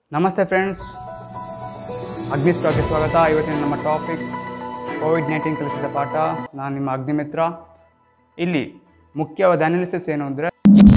ನಮಸ್ತೆ ಫ್ರೆಂಡ್ಸ್ ಅಗ್ನಿ ಸ್ಟಾಕ್ಗೆ ಸ್ವಾಗತ ಇವತ್ತಿನ ನಮ್ಮ ಟಾಪಿಕ್ ಕೋವಿಡ್ ನೈನ್ಟೀನ್ ಕಲಿಸಿದ ಪಾಠ ನಾನು ನಿಮ್ಮ ಅಗ್ನಿಮಿತ್ರ ಇಲ್ಲಿ ಮುಖ್ಯವಾದ ಅನಾಲಿಸಿಸ್ ಏನು ಅಂದರೆ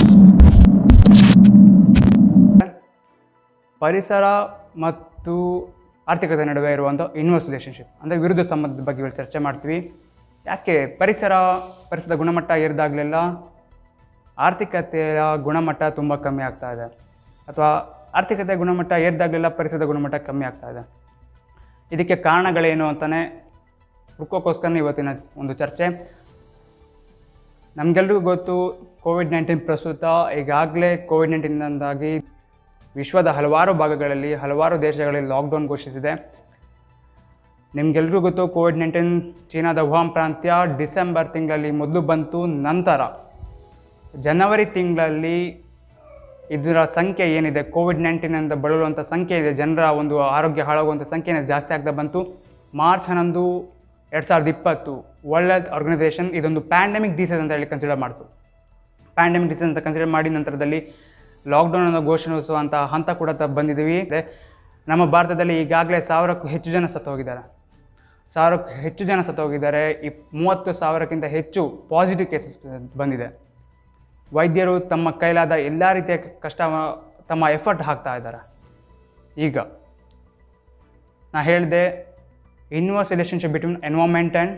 ಪರಿಸರ ಮತ್ತು ಆರ್ಥಿಕತೆ ನಡುವೆ ಇರುವಂಥ ಇನ್ವರ್ಸ್ ರಿಲೇಷನ್ಶಿಪ್ ಅಂದರೆ ವಿರುದ್ಧ ಸಂಬಂಧದ ಬಗ್ಗೆ ಇವತ್ತು ಚರ್ಚೆ ಮಾಡ್ತೀವಿ ಯಾಕೆ ಪರಿಸರ ಪರಿಸರದ ಗುಣಮಟ್ಟ ಏರಿದಾಗಲೆಲ್ಲ ಆರ್ಥಿಕತೆಯ ಗುಣಮಟ್ಟ ತುಂಬ ಕಮ್ಮಿ ಆಗ್ತಾ ಇದೆ ಅಥವಾ ಆರ್ಥಿಕತೆ ಗುಣಮಟ್ಟ ಏರಿದಾಗಲೆಲ್ಲ ಪರಿಸರದ ಗುಣಮಟ್ಟ ಕಮ್ಮಿ ಆಗ್ತಾ ಇದೆ ಇದಕ್ಕೆ ಕಾರಣಗಳೇನು ಅಂತಲೇ ಹುಡ್ಕೋಕ್ಕೋಸ್ಕರ ಇವತ್ತಿನ ಒಂದು ಚರ್ಚೆ ನಮಗೆಲ್ರಿಗೂ ಗೊತ್ತು ಕೋವಿಡ್ ನೈನ್ಟೀನ್ ಪ್ರಸ್ತುತ ಈಗಾಗಲೇ ಕೋವಿಡ್ ನೈನ್ಟೀನಿಂದಾಗಿ ವಿಶ್ವದ ಹಲವಾರು ಭಾಗಗಳಲ್ಲಿ ಹಲವಾರು ದೇಶಗಳಲ್ಲಿ ಲಾಕ್ಡೌನ್ ಘೋಷಿಸಿದೆ ನಿಮಗೆಲ್ರಿಗೂ ಗೊತ್ತು ಕೋವಿಡ್ ನೈನ್ಟೀನ್ ಚೀನಾದ ವುಹಾನ್ ಪ್ರಾಂತ್ಯ ಡಿಸೆಂಬರ್ ತಿಂಗಳಲ್ಲಿ ಮೊದಲು ಬಂತು ನಂತರ ಜನವರಿ ತಿಂಗಳಲ್ಲಿ ಇದರ ಸಂಖ್ಯೆ ಏನಿದೆ ಕೋವಿಡ್ ನೈನ್ಟೀನಿಂದ ಬಳಲುವಂಥ ಸಂಖ್ಯೆ ಇದೆ ಜನರ ಒಂದು ಆರೋಗ್ಯ ಹಾಳಾಗುವಂಥ ಸಂಖ್ಯೆ ಏನಿದೆ ಜಾಸ್ತಿ ಆಗ್ತಾ ಬಂತು ಮಾರ್ಚ್ ಹನ್ನೊಂದು ಎರಡು ಸಾವಿರದ ಇಪ್ಪತ್ತು ವರ್ಲ್ಡ್ ಆರ್ಗನೈಸೇಷನ್ ಇದೊಂದು ಪ್ಯಾಂಡಮಿಕ್ ಡಿಸೀಸ್ ಅಂತ ಹೇಳಿ ಕನ್ಸಿಡರ್ ಮಾಡ್ತು ಪ್ಯಾಂಡಮಿಕ್ ಡಿಸೀಸ್ ಅಂತ ಕನ್ಸಿಡರ್ ಮಾಡಿ ನಂತರದಲ್ಲಿ ಲಾಕ್ಡೌನ್ ಅನ್ನು ಘೋಷಣಿಸುವಂಥ ಹಂತ ಕೂಡ ತ ಬಂದಿದ್ದೀವಿ ಇದೆ ನಮ್ಮ ಭಾರತದಲ್ಲಿ ಈಗಾಗಲೇ ಸಾವಿರಕ್ಕೂ ಹೆಚ್ಚು ಜನ ಸತ್ತು ಹೋಗಿದ್ದಾರೆ ಸಾವಿರಕ್ಕೂ ಹೆಚ್ಚು ಜನ ಸತ್ತು ಹೋಗಿದ್ದಾರೆ ಇಪ್ ಮೂವತ್ತು ಸಾವಿರಕ್ಕಿಂತ ಹೆಚ್ಚು ಪಾಸಿಟಿವ್ ಕೇಸಸ್ ಬಂದಿದೆ ವೈದ್ಯರು ತಮ್ಮ ಕೈಲಾದ ಎಲ್ಲ ರೀತಿಯ ಕಷ್ಟ ತಮ್ಮ ಎಫರ್ಟ್ ಹಾಕ್ತಾ ಇದ್ದಾರೆ ಈಗ ನಾ ಹೇಳಿದೆ inverse relationship between environment and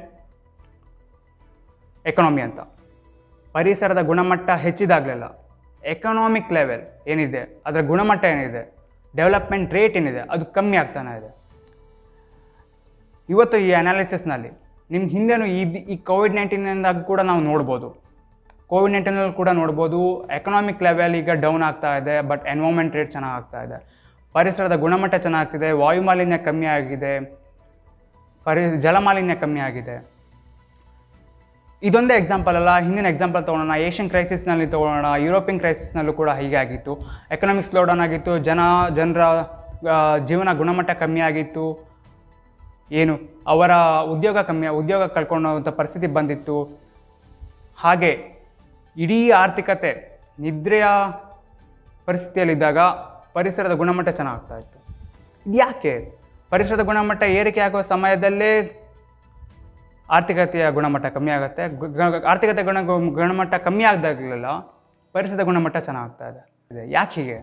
economy ಅಂತ ಪರಿಸರದ ಗುಣಮಟ್ಟ ಹೆಚ್ಚಿದಾಗಲೆಲ್ಲ ಎಕನಾಮಿಕ್ ಲೆವೆಲ್ ಏನಿದೆ ಅದರ ಗುಣಮಟ್ಟ ಏನಿದೆ ಡೆವಲಪ್ಮೆಂಟ್ ರೇಟ್ ಏನಿದೆ ಅದು ಕಮ್ಮಿ ಆಗ್ತಾನೆ ಇದೆ ಇವತ್ತು ಈ ಅನಾಲಿಸಿಸ್ನಲ್ಲಿ ನಿಮ್ಗೆ ಹಿಂದೆನೂ ಈ ಈ ಕೋವಿಡ್ ನೈನ್ಟೀನಿಂದಾಗ ಕೂಡ ನಾವು ನೋಡ್ಬೋದು ಕೋವಿಡ್ ನೈನ್ಟೀನಲ್ಲಿ ಕೂಡ ನೋಡ್ಬೋದು ಎಕನಾಮಿಕ್ ಲೆವೆಲ್ ಈಗ ಡೌನ್ ಆಗ್ತಾ ಇದೆ ಬಟ್ ಎನ್ವೈರ್ಮೆಂಟ್ ರೇಟ್ ಚೆನ್ನಾಗಿ ಆಗ್ತಾ ಇದೆ ಪರಿಸರದ ಗುಣಮಟ್ಟ ಚೆನ್ನಾಗ್ತಿದೆ ವಾಯುಮಾಲಿನ್ಯ ಕಮ್ಮಿ ಆಗಿದೆ ಪರಿ ಜಲಮಾಲಿನ್ಯ ಕಮ್ಮಿ ಆಗಿದೆ ಇದೊಂದೇ ಎಕ್ಸಾಂಪಲ್ ಅಲ್ಲ ಹಿಂದಿನ ಎಕ್ಸಾಂಪಲ್ ತೊಗೊಳೋಣ ಏಷ್ಯನ್ ಕ್ರೈಸಿಸ್ನಲ್ಲಿ ತೊಗೊಳ್ಳೋಣ ಯುರೋಪಿಯನ್ ಕ್ರೈಸಿಸ್ನಲ್ಲೂ ಕೂಡ ಹೀಗೆ ಆಗಿತ್ತು ಎಕನಾಮಿಕ್ ಸ್ಲೋಡೌನ್ ಆಗಿತ್ತು ಜನ ಜನರ ಆ, ಜೀವನ ಗುಣಮಟ್ಟ ಕಮ್ಮಿ ಆಗಿತ್ತು ಏನು ಅವರ ಉದ್ಯೋಗ ಕಮ್ಮಿ ಉದ್ಯೋಗ ಕಳ್ಕೊಳ್ಳೋವಂಥ ಪರಿಸ್ಥಿತಿ ಬಂದಿತ್ತು ಹಾಗೆ ಇಡೀ ಆರ್ಥಿಕತೆ ನಿದ್ರೆಯ ಪರಿಸ್ಥಿತಿಯಲ್ಲಿದ್ದಾಗ ಪರಿಸರದ ಗುಣಮಟ್ಟ ಚೆನ್ನಾಗ್ತಾ ಇತ್ತು ಇದು ಯಾಕೆ ಪರಿಸರದ ಗುಣಮಟ್ಟ ಏರಿಕೆ ಆಗುವ ಸಮಯದಲ್ಲೇ ಆರ್ಥಿಕತೆಯ ಗುಣಮಟ್ಟ ಕಮ್ಮಿ ಆಗುತ್ತೆ ಗು- ಗ- ಆರ್ಥಿಕತೆ ಗುಣ ಗು- ಗುಣಮಟ್ಟ ಕಮ್ಮಿ ಆಗದಾಗಲೆಲ್ಲ ಪರಿಸರದ ಗುಣಮಟ್ಟ ಚೆನ್ನಾಗ್ತಾ ಇದೆ ಇದೆ ಯಾಕೆ ಹೀಗೆ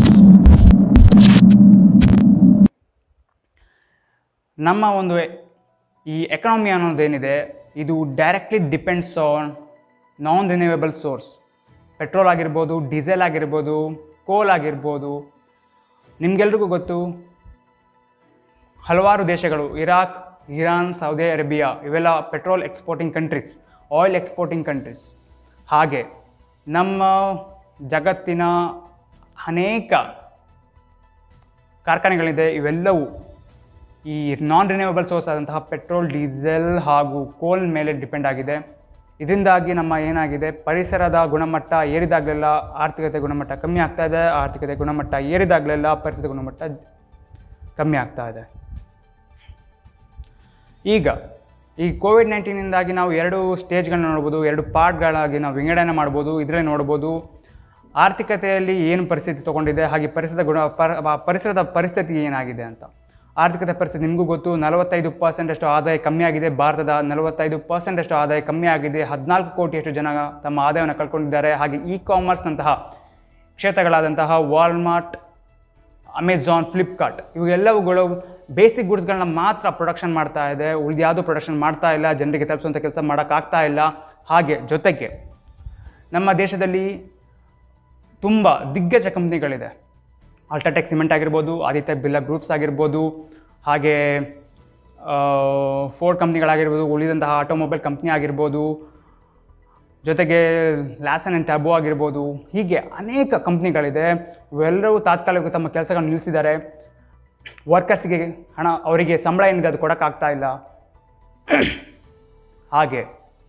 ನಮ್ಮ ಒಂದು ಈ ಎಕನಾಮಿ ಅನ್ನೋದೇನಿದೆ ಇದು directly depends on non renewable source petrol ಆಗಿರ್ಬೋದು ಡೀಸೆಲ್ ಆಗಿರ್ಬೋದು ಕೋಲ್ ಆಗಿರ್ಬೋದು ನಿಮಗೆಲ್ರಿಗೂ ಗೊತ್ತು ಹಲವಾರು ದೇಶಗಳು ಇರಾಕ್ ಇರಾನ್ ಸೌದಿ ಅರೇಬಿಯಾ ಇವೆಲ್ಲ petrol exporting countries oil exporting countries ಹಾಗೆ ನಮ್ಮ ಜಗತ್ತಿನ ಅನೇಕ ಕಾರ್ಖಾನೆಗಳಿದೆ ಇವೆಲ್ಲವೂ ಈ ನಾನ್ ರಿನ್ಯೂವಬಲ್ ಸೋರ್ಸ್ ಆದಂತಹ ಪೆಟ್ರೋಲ್ ಡೀಸೆಲ್ ಹಾಗೂ ಕೋಲ್ ಮೇಲೆ ಡಿಪೆಂಡ್ ಆಗಿದೆ ಇದರಿಂದಾಗಿ ನಮ್ಮ ಏನಾಗಿದೆ ಪರಿಸರದ ಗುಣಮಟ್ಟ ಏರಿದಾಗಲೆಲ್ಲ ಆರ್ಥಿಕತೆ ಗುಣಮಟ್ಟ ಕಮ್ಮಿ ಆಗ್ತಾ ಇದೆ ಆರ್ಥಿಕತೆ ಗುಣಮಟ್ಟ ಏರಿದಾಗಲೆಲ್ಲ ಪರಿಸರದ ಗುಣಮಟ್ಟ ಕಮ್ಮಿ ಆಗ್ತಾ ಇದೆ ಈಗ ಈ ಕೋವಿಡ್ ನೈನ್ಟೀನಿಂದಾಗಿ ನಾವು ಎರಡು ಸ್ಟೇಜ್ಗಳನ್ನ ನೋಡ್ಬೋದು ಎರಡು ಪಾರ್ಟ್ಗಳಾಗಿ ನಾವು ವಿಂಗಡಣೆ ಮಾಡ್ಬೋದು ಇದರಲ್ಲಿ ನೋಡ್ಬೋದು ಆರ್ಥಿಕತೆಯಲ್ಲಿ ಏನು ಪರಿಸ್ಥಿತಿ ತೊಗೊಂಡಿದೆ ಹಾಗೆ ಪರಿಸರದ ಗುಣ ಪರ ಆ ಪರಿಸರದ ಪರಿಸ್ಥಿತಿ ಏನಾಗಿದೆ ಅಂತ ಆರ್ಥಿಕತೆ ಪರಿಸ್ಥಿತಿ ನಿಮಗೂ ಗೊತ್ತು ನಲವತ್ತೈದು ಪರ್ಸೆಂಟಷ್ಟು ಆದಾಯ ಕಮ್ಮಿ ಆಗಿದೆ ಭಾರತದ ನಲವತ್ತೈದು ಪರ್ಸೆಂಟಷ್ಟು ಆದಾಯ ಕಮ್ಮಿ ಆಗಿದೆ ಹದಿನಾಲ್ಕು ಕೋಟಿಯಷ್ಟು ಜನ ತಮ್ಮ ಆದಾಯವನ್ನು ಕಳ್ಕೊಂಡಿದ್ದಾರೆ ಹಾಗೆ ಇ ಕಾಮರ್ಸ್ನಂತಹ ಕ್ಷೇತ್ರಗಳಾದಂತಹ ವಾಲ್ಮಾರ್ಟ್ ಅಮೆಝಾನ್ ಫ್ಲಿಪ್ಕಾರ್ಟ್ ಇವೆಲ್ಲವುಗಳು ಬೇಸಿಕ್ ಗುಡ್ಸ್ಗಳನ್ನ ಮಾತ್ರ ಪ್ರೊಡಕ್ಷನ್ ಮಾಡ್ತಾ ಇದೆ ಉಳಿದ ಯಾವುದೂ ಪ್ರೊಡಕ್ಷನ್ ಮಾಡ್ತಾ ಇಲ್ಲ ಜನರಿಗೆ ತಲುಪಿಸುವಂಥ ಕೆಲಸ ಮಾಡೋಕ್ಕಾಗ್ತಾ ಇಲ್ಲ ಹಾಗೆ ಜೊತೆಗೆ ನಮ್ಮ ದೇಶದಲ್ಲಿ ತುಂಬ ದಿಗ್ಗಜ ಕಂಪ್ನಿಗಳಿದೆ ಅಲ್ಟ್ರಾಟೆಕ್ ಸಿಮೆಂಟ್ ಆಗಿರ್ಬೋದು ಆದಿತ್ಯ ಬಿರ್ಲಾ ಗ್ರೂಪ್ಸ್ ಆಗಿರ್ಬೋದು ಹಾಗೆ ಫೋರ್ಡ್ ಕಂಪ್ನಿಗಳಾಗಿರ್ಬೋದು ಉಳಿದಂತಹ ಆಟೋಮೊಬೈಲ್ ಕಂಪ್ನಿ ಆಗಿರ್ಬೋದು ಜೊತೆಗೆ ಲ್ಯಾಸನ್ ಆ್ಯಂಡ್ ಟ್ಯಾಬೋ ಆಗಿರ್ಬೋದು ಹೀಗೆ ಅನೇಕ ಕಂಪ್ನಿಗಳಿದೆ ಇವೆಲ್ಲರೂ ತಾತ್ಕಾಲಿಕ ತಮ್ಮ ಕೆಲಸಗಳನ್ನು ನಿಲ್ಲಿಸಿದ್ದಾರೆ ವರ್ಕರ್ಸ್ಗೆ ಹಣ ಅವರಿಗೆ ಸಂಬಳ ಏನಿದೆ ಅದು ಕೊಡೋಕ್ಕಾಗ್ತಾ ಇಲ್ಲ ಹಾಗೆ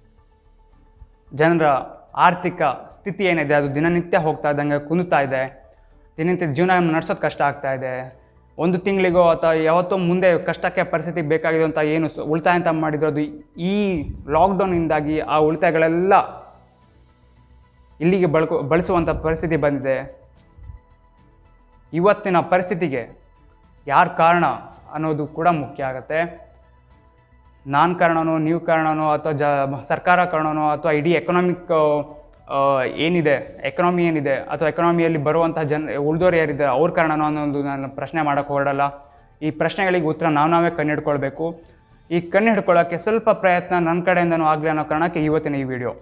ಜನರ ಆರ್ಥಿಕ ಸ್ಥಿತಿ ಏನಿದೆ ಅದು ದಿನನಿತ್ಯ ಹೋಗ್ತಾ ಇದ್ದಂಗೆ ಕುನುತ್ತಾ ಇದೆ ದಿನನಿತ್ಯ ಜೀವನ ನಡೆಸೋದು ಕಷ್ಟ ಆಗ್ತಾ ಇದೆ ಒಂದು ತಿಂಗಳಿಗೋ ಅಥವಾ ಯಾವತ್ತೋ ಮುಂದೆ ಕಷ್ಟಕ್ಕೆ ಪರಿಸ್ಥಿತಿ ಬೇಕಾಗಿದೆ ಅಂತ ಏನು ಸ- ಉಳಿತಾಯ ಅಂತ ಮಾಡಿದ್ರು ಅದು ಈ ಲಾಕ್ಡೌನಿಂದಾಗಿ ಆ ಉಳಿತಾಯಗಳೆಲ್ಲ ಇಲ್ಲಿಗೆ ಬಳಕೊ ಬಳಸುವಂಥ ಪರಿಸ್ಥಿತಿ ಬಂದಿದೆ ಇವತ್ತಿನ ಪರಿಸ್ಥಿತಿಗೆ ಯಾರು ಕಾರಣ ಅನ್ನೋದು ಕೂಡ ಮುಖ್ಯ ಆಗುತ್ತೆ ನಾನು ಕಾರಣನೋ ನೀವು ಕಾರಣನೋ ಅಥವಾ ಜ ಸರ್ಕಾರ ಕಾರಣನೋ ಅಥವಾ ಇಡೀ ಎಕನಾಮಿಕ್ ಏನಿದೆ ಎಕನಾಮಿ ಏನಿದೆ ಅಥವಾ ಎಕನಾಮಿಯಲ್ಲಿ ಬರುವಂಥ ಜನ ಉಳಿದೋರು ಯಾರಿದ್ದಾರೆ ಅವ್ರ ಕಾರಣನೋ ಅನ್ನೋದು ನಾನು ಪ್ರಶ್ನೆ ಮಾಡೋಕ್ಕೆ ಹೊರಡಲ್ಲ ಈ ಪ್ರಶ್ನೆಗಳಿಗೆ ಉತ್ತರ ನಾವು ನಾವೇ ಕಣ್ಣಿಡ್ಕೊಳ್ಬೇಕು ಈ ಕಣ್ಣು ಹಿಡ್ಕೊಳ್ಳೋಕ್ಕೆ ಸ್ವಲ್ಪ ಪ್ರಯತ್ನ ನನ್ನ ಕಡೆಯಿಂದನೂ ಆಗಲಿ ಅನ್ನೋ ಕಾರಣಕ್ಕೆ ಇವತ್ತಿನ ಈ ವಿಡಿಯೋ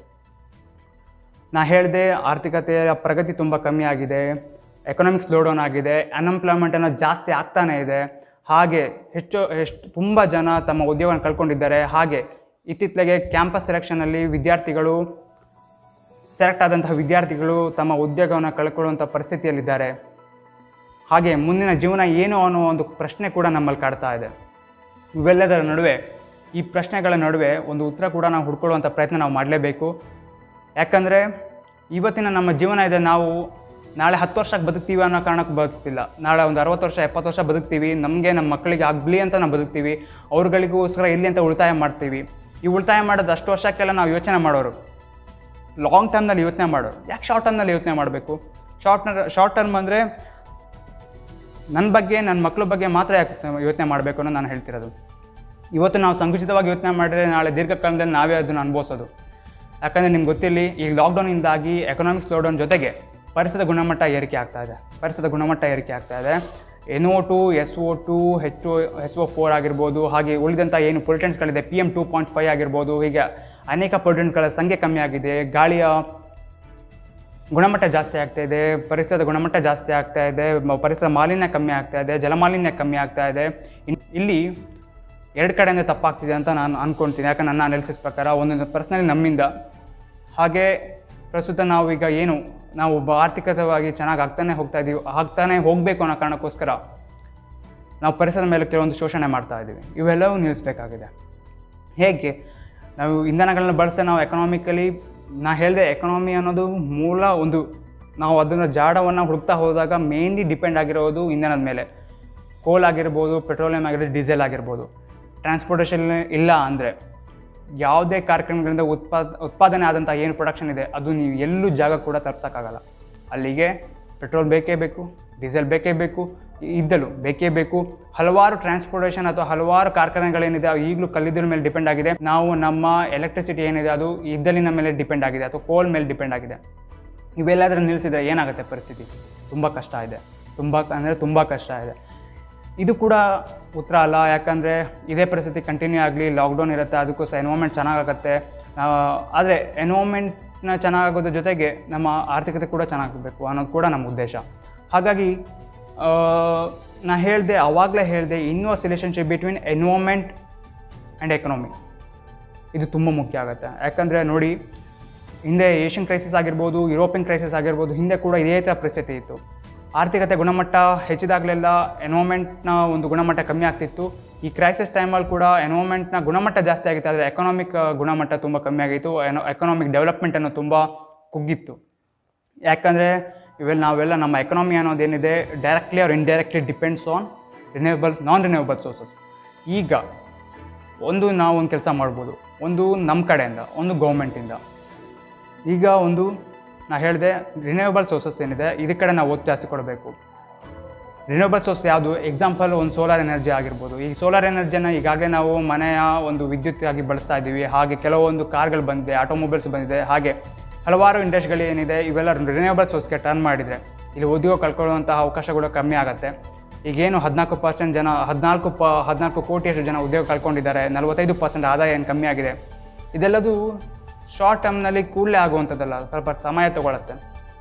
ನಾ ಹೇಳಿದೆ ಆರ್ಥಿಕತೆಯ ಪ್ರಗತಿ ತುಂಬ ಕಮ್ಮಿ ಆಗಿದೆ ಎಕನಾಮಿಕ್ಸ್ ಸ್ಲೋ ಡೌನ್ ಆಗಿದೆ ಅನ್ಎಂಪ್ಲಾಯ್ಮೆಂಟ್ ಅನ್ನೋ ಜಾಸ್ತಿ ಆಗ್ತಾನೇ ಇದೆ ಹಾಗೆ ಹೆಚ್ಚು ಎಷ್ಟು ತುಂಬ ಜನ ತಮ್ಮ ಉದ್ಯೋಗವನ್ನು ಕಳ್ಕೊಂಡಿದ್ದಾರೆ ಹಾಗೆ ಇತ್ತಿತ್ತಲೆಗೆ ಕ್ಯಾಂಪಸ್ ಸೆಲೆಕ್ಷನಲ್ಲಿ ವಿದ್ಯಾರ್ಥಿಗಳು ಸೆಲೆಕ್ಟ್ ಆದಂತಹ ವಿದ್ಯಾರ್ಥಿಗಳು ತಮ್ಮ ಉದ್ಯೋಗವನ್ನು ಕಳ್ಕೊಳ್ಳುವಂಥ ಪರಿಸ್ಥಿತಿಯಲ್ಲಿದ್ದಾರೆ ಹಾಗೆ ಮುಂದಿನ ಜೀವನ ಏನು ಅನ್ನೋ ಒಂದು ಪ್ರಶ್ನೆ ಕೂಡ ನಮ್ಮಲ್ಲಿ ಕಾಡ್ತಾ ಇದೆ ಇವೆಲ್ಲದರ ನಡುವೆ ಈ ಪ್ರಶ್ನೆಗಳ ನಡುವೆ ಒಂದು ಉತ್ತರ ಕೂಡ ನಾವು ಹುಡ್ಕೊಳ್ಳುವಂಥ ಪ್ರಯತ್ನ ನಾವು ಮಾಡಲೇಬೇಕು ಯಾಕಂದರೆ ಇವತ್ತಿನ ನಮ್ಮ ಜೀವನ ಇದೆ ನಾವು ನಾಳೆ ಹತ್ತು ವರ್ಷಕ್ಕೆ ಬದುಕ್ತೀವಿ ಅನ್ನೋ ಕಾರಣಕ್ಕೆ ಬದುಕ್ತಿಲ್ಲ ನಾಳೆ ಒಂದು ಅರವತ್ತು ವರ್ಷ ಎಪ್ಪತ್ತು ವರ್ಷ ಬದುಕ್ತೀವಿ ನಮಗೆ ನಮ್ಮ ಮಕ್ಕಳಿಗೆ ಆಗಲಿ ಅಂತ ನಾವು ಬದುಕ್ತೀವಿ ಅವ್ರುಗಳಿಗೋಸ್ಕರ ಇಲ್ಲಿ ಅಂತ ಉಳಿತಾಯ ಮಾಡ್ತೀವಿ ಈ ಉಳಿತಾಯ ಮಾಡೋದು ಅಷ್ಟು ವರ್ಷಕ್ಕೆಲ್ಲ ನಾವು ಯೋಚನೆ ಮಾಡೋರು ಲಾಂಗ್ ಟರ್ಮ್ನಲ್ಲಿ ಯೋಚನೆ ಮಾಡೋರು ಯಾಕೆ ಶಾರ್ಟ್ ಟರ್ಮ್ನಲ್ಲಿ ಯೋಚನೆ ಮಾಡಬೇಕು ಶಾರ್ಟ್ ಶಾರ್ಟ್ ಟರ್ಮ್ ಅಂದರೆ ನನ್ನ ಬಗ್ಗೆ ನನ್ನ ಮಕ್ಕಳ ಬಗ್ಗೆ ಮಾತ್ರ ಯಾಕೆ ಯೋಚನೆ ಮಾಡಬೇಕು ಅನ್ನೋ ನಾನು ಹೇಳ್ತಿರೋದು ಇವತ್ತು ನಾವು ಸಂಕುಚಿತವಾಗಿ ಯೋಚನೆ ಮಾಡಿದ್ರೆ ನಾಳೆ ದೀರ್ಘಕಾಲದಲ್ಲಿ ನಾವೇ ಅದನ್ನು ಅನುಭವಿಸೋದು ಯಾಕಂದರೆ ನಿಮ್ಗೆ ಗೊತ್ತಿರಲಿ ಈ ಲಾಕ್ಡೌನಿಂದಾಗಿ ಎಕನಾಮಿಕ್ಸ್ ಲಾಕ್ಡೌನ್ ಜೊತೆಗೆ ಪರಿಸರದ ಗುಣಮಟ್ಟ ಏರಿಕೆ ಆಗ್ತಾ ಇದೆ ಪರಿಸರದ ಗುಣಮಟ್ಟ ಏರಿಕೆ ಆಗ್ತಾ ಇದೆ N O two S O two H O S O four ಆಗಿರ್ಬೋದು ಹಾಗೆ ಉಳಿದಂಥ ಏನು ಪೊಲ್ಯೂಟೆಂಟ್ಸ್ಗಳಿದೆ P M two point five ಆಗಿರ್ಬೋದು ಹೀಗೆ ಅನೇಕ ಪೊಲ್ಯೂಟೆಂಟ್ಗಳ ಸಂಖ್ಯೆ ಕಮ್ಮಿ ಆಗಿದೆ ಗಾಳಿಯ ಗುಣಮಟ್ಟ ಜಾಸ್ತಿ ಆಗ್ತಾ ಇದೆ ಪರಿಸರದ ಗುಣಮಟ್ಟ ಜಾಸ್ತಿ ಆಗ್ತಾ ಇದೆ ಮ- ಪರಿಸರ ಮಾಲಿನ್ಯ ಕಮ್ಮಿ ಆಗ್ತಾ ಇದೆ ಜಲಮಾಲಿನ್ಯ ಕಮ್ಮಿ ಆಗ್ತಾ ಇದೆ ಇನ್- ಇಲ್ಲಿ ಎರಡು ಕಡೆಯಿಂದ ತಪ್ಪಾಗ್ತಿದೆ ಅಂತ ನಾನು ಅನ್ಕೊಳ್ತೀನಿ ಯಾಕಂದ್ರೆ ನನ್ನ ಅನಾಲಿಸಿಸ್ ಪ್ರಕಾರ ಒಂದು ಪರ್ಸ್ನಲಿ ನಮ್ಮಿಂದ ಹಾಗೆ ಪ್ರಸ್ತುತ ನಾವು ಈಗ ಏನು ನಾವು ಒಬ್ಬ ಆರ್ಥಿಕತವಾಗಿ ಚೆನ್ನಾಗಿ ಆಗ್ತಾನೆ ಹೋಗ್ತಾ ಇದ್ದೀವಿ ಆಗ್ತಾನೆ ಹೋಗಬೇಕು ಅನ್ನೋ ಕಾರಣಕ್ಕೋಸ್ಕರ ನಾವು ಪರಿಸರದ ಮೇಲೆ ಕೆಲವೊಂದು ಶೋಷಣೆ ಮಾಡ್ತಾ ಇದ್ದೀವಿ ಇವೆಲ್ಲವೂ ನಿಲ್ಲಿಸಬೇಕಾಗಿದೆ ಹೇಗೆ ನಾವು ಇಂಧನಗಳನ್ನ ಬಳಸ್ತಾ ನಾವು ಎಕನಾಮಿಕಲಿ ನಾ ಹೇಳಿದೆ ಎಕನಾಮಿ ಅನ್ನೋದು ಮೂಲ ಒಂದು ನಾವು ಅದನ್ನು ಜಾಡವನ್ನು ಹುಡುಕ್ತಾ ಹೋದಾಗ ಮೇನ್ಲಿ ಡಿಪೆಂಡ್ ಆಗಿರೋದು ಇಂಧನದ ಮೇಲೆ ಕೋಲ್ ಆಗಿರ್ಬೋದು ಪೆಟ್ರೋಲಿಯಂ ಆಗಿರ್ಬೋದು ಡೀಸೆಲ್ ಆಗಿರ್ಬೋದು ಟ್ರಾನ್ಸ್ಪೋರ್ಟೇಷನ್ ಇಲ್ಲ ಅಂದರೆ ಯಾವುದೇ ಕಾರ್ಯಕ್ರಮಗಳಿಂದ ಉತ್ಪಾದ ಉತ್ಪಾದನೆ ಆದಂಥ ಏನು ಪ್ರೊಡಕ್ಷನ್ ಇದೆ ಅದು ನೀವು ಎಲ್ಲೂ ಜಾಗ ಕೂಡ ತಪ್ಸೋಕ್ಕಾಗಲ್ಲ ಅಲ್ಲಿಗೆ ಪೆಟ್ರೋಲ್ ಬೇಕೇ ಬೇಕು ಡೀಸೆಲ್ ಬೇಕೇ ಬೇಕು ಇದ್ದಲು ಬೇಕೇ ಬೇಕು ಹಲವಾರು ಟ್ರಾನ್ಸ್ಪೋರ್ಟೇಷನ್ ಅಥವಾ ಹಲವಾರು ಕಾರ್ಖಾನೆಗಳೇನಿದೆ ಅವು ಈಗಲೂ ಕಲ್ಲಿದ್ದಲ ಮೇಲೆ ಡಿಪೆಂಡ್ ಆಗಿದೆ ನಾವು ನಮ್ಮ ಎಲೆಕ್ಟ್ರಿಸಿಟಿ ಏನಿದೆ ಅದು ಇದ್ದಲಿನ ಮೇಲೆ ಡಿಪೆಂಡ್ ಆಗಿದೆ ಅಥವಾ ಕೋಲ್ ಮೇಲೆ ಡಿಪೆಂಡ್ ಆಗಿದೆ ಇವೆಲ್ಲದರ ನಿಲ್ಲಿಸಿದ್ರೆ ಏನಾಗುತ್ತೆ ಪರಿಸ್ಥಿತಿ ತುಂಬ ಕಷ್ಟ ಇದೆ ತುಂಬ ಅಂದರೆ ತುಂಬ ಕಷ್ಟ ಇದೆ ಇದು ಕೂಡ ಉತ್ತರ ಅಲ್ಲ ಯಾಕಂದರೆ ಇದೇ ಪರಿಸ್ಥಿತಿ ಕಂಟಿನ್ಯೂ ಆಗಲಿ ಲಾಕ್ಡೌನ್ ಇರುತ್ತೆ ಅದಕ್ಕೋಸ್ಕರ ಎನ್ವೈರ್ಮೆಂಟ್ ಚೆನ್ನಾಗಾಗತ್ತೆ ಆದರೆ ಎನ್ವೈರ್ಮೆಂಟ್ನ ಚೆನ್ನಾಗೋದ್ರ ಜೊತೆಗೆ ನಮ್ಮ ಆರ್ಥಿಕತೆ ಕೂಡ ಚೆನ್ನಾಗಬೇಕು ಅನ್ನೋದು ಕೂಡ ನಮ್ಮ ಉದ್ದೇಶ ಹಾಗಾಗಿ ಆ, ನಾ ಹೇಳಿದೆ ಆವಾಗಲೇ ಹೇಳಿದೆ inverse relationship between environment and economy ಇದು ತುಂಬ ಮುಖ್ಯ ಆಗುತ್ತೆ ಯಾಕಂದರೆ ನೋಡಿ ಹಿಂದೆ ಏಷ್ಯನ್ ಕ್ರೈಸಿಸ್ ಆಗಿರ್ಬೋದು ಯುರೋಪಿಯನ್ ಕ್ರೈಸಿಸ್ ಆಗಿರ್ಬೋದು ಹಿಂದೆ ಕೂಡ ಇದೇ ಥರ ಪರಿಸ್ಥಿತಿ ಇತ್ತು ಆರ್ಥಿಕತೆ ಗುಣಮಟ್ಟ ಹೆಚ್ಚಿದಾಗಲೆಲ್ಲ ಎನ್ವೈರ್ಮೆಂಟ್ನ ಒಂದು ಗುಣಮಟ್ಟ ಕಮ್ಮಿ ಆಗ್ತಿತ್ತು ಈ ಕ್ರೈಸಿಸ್ ಟೈಮಲ್ಲಿ ಕೂಡ ಎನ್ವೈರ್ಮೆಂಟ್ನ ಗುಣಮಟ್ಟ ಜಾಸ್ತಿ ಆಗಿತ್ತು ಆದರೆ ಎಕನಾಮಿಕ್ ಗುಣಮಟ್ಟ ತುಂಬ ಕಮ್ಮಿ ಆಗಿತ್ತು ಎಕನಾಮಿಕ್ ಡೆವಲಪ್ಮೆಂಟ್ ಅನ್ನೋ ತುಂಬ ಕುಗ್ಗಿತ್ತು ಯಾಕಂದರೆ ಇವೆಲ್ಲ ನಾವೆಲ್ಲ ನಮ್ಮ ಎಕನಾಮಿ ಅನ್ನೋದೇನಿದೆ directly or indirectly depends on renewable non renewable sources ಈಗ ಒಂದು ನಾವು ಒಂದು ಕೆಲಸ ಮಾಡ್ಬೋದು ಒಂದು ನಮ್ಮ ಕಡೆಯಿಂದ ಒಂದು ಗೌರ್ಮೆಂಟಿಂದ ಈಗ ಒಂದು ನಾ ಹೇಳಿದೆ ರಿನ್ಯೂವಬಲ್ ಸೋರ್ಸಸ್ ಏನಿದೆ ಇದರ ಕಡೆ ನಾವು ಒತ್ತು ಜಾಸ್ತಿ ಕೊಡಬೇಕು ರಿನ್ಯೂವಬಲ್ ಸೋರ್ಸ್ ಯಾವುದು ಎಕ್ಸಾಂಪಲ್ ಒಂದು ಸೋಲಾರ್ ಎನರ್ಜಿ ಆಗಿರ್ಬೋದು ಈ ಸೋಲಾರ್ ಎನರ್ಜಿನ ಈಗಾಗಲೇ ನಾವು ಮನೆಯ ಒಂದು ವಿದ್ಯುತ್ತಾಗಿ ಬಳಸ್ತಾ ಇದ್ದೀವಿ ಹಾಗೆ ಕೆಲವೊಂದು ಕಾರ್ಗಳು ಬಂದಿದೆ ಆಟೋಮೊಬೈಲ್ಸ್ ಬಂದಿದೆ ಹಾಗೆ ಹಲವಾರು ಇಂಡಸ್ಟ್ರಿಗಳು ಏನಿದೆ ಇವೆಲ್ಲ ರಿನ್ಯೂವಬಲ್ ಸೋರ್ಸ್ಗೆ ಟರ್ನ್ ಮಾಡಿದರೆ ಇಲ್ಲಿ ಉದ್ಯೋಗ ಕಳ್ಕೊಳ್ಳುವಂತಹ ಅವಕಾಶಗಳು ಕಮ್ಮಿ ಆಗುತ್ತೆ ಈಗೇನು ಹದಿನಾಲ್ಕು ಪರ್ಸೆಂಟ್ ಜನ ಹದಿನಾಲ್ಕು ಪ ಹದಿನಾಲ್ಕು ಕೋಟಿಯಷ್ಟು ಜನ ಉದ್ಯೋಗ ಕಳ್ಕೊಂಡಿದ್ದಾರೆ ನಲವತ್ತೈದು ಪರ್ಸೆಂಟ್ ಆದಾಯ ಏನು ಕಮ್ಮಿ ಆಗಿದೆ ಇದೆಲ್ಲದು ಶಾರ್ಟ್ ಟರ್ಮ್ನಲ್ಲಿ ಕೂಡಲೇ ಆಗುವಂಥದ್ದಲ್ಲ ಸ್ವಲ್ಪ ಸಮಯ ತಗೊಳುತ್ತೆ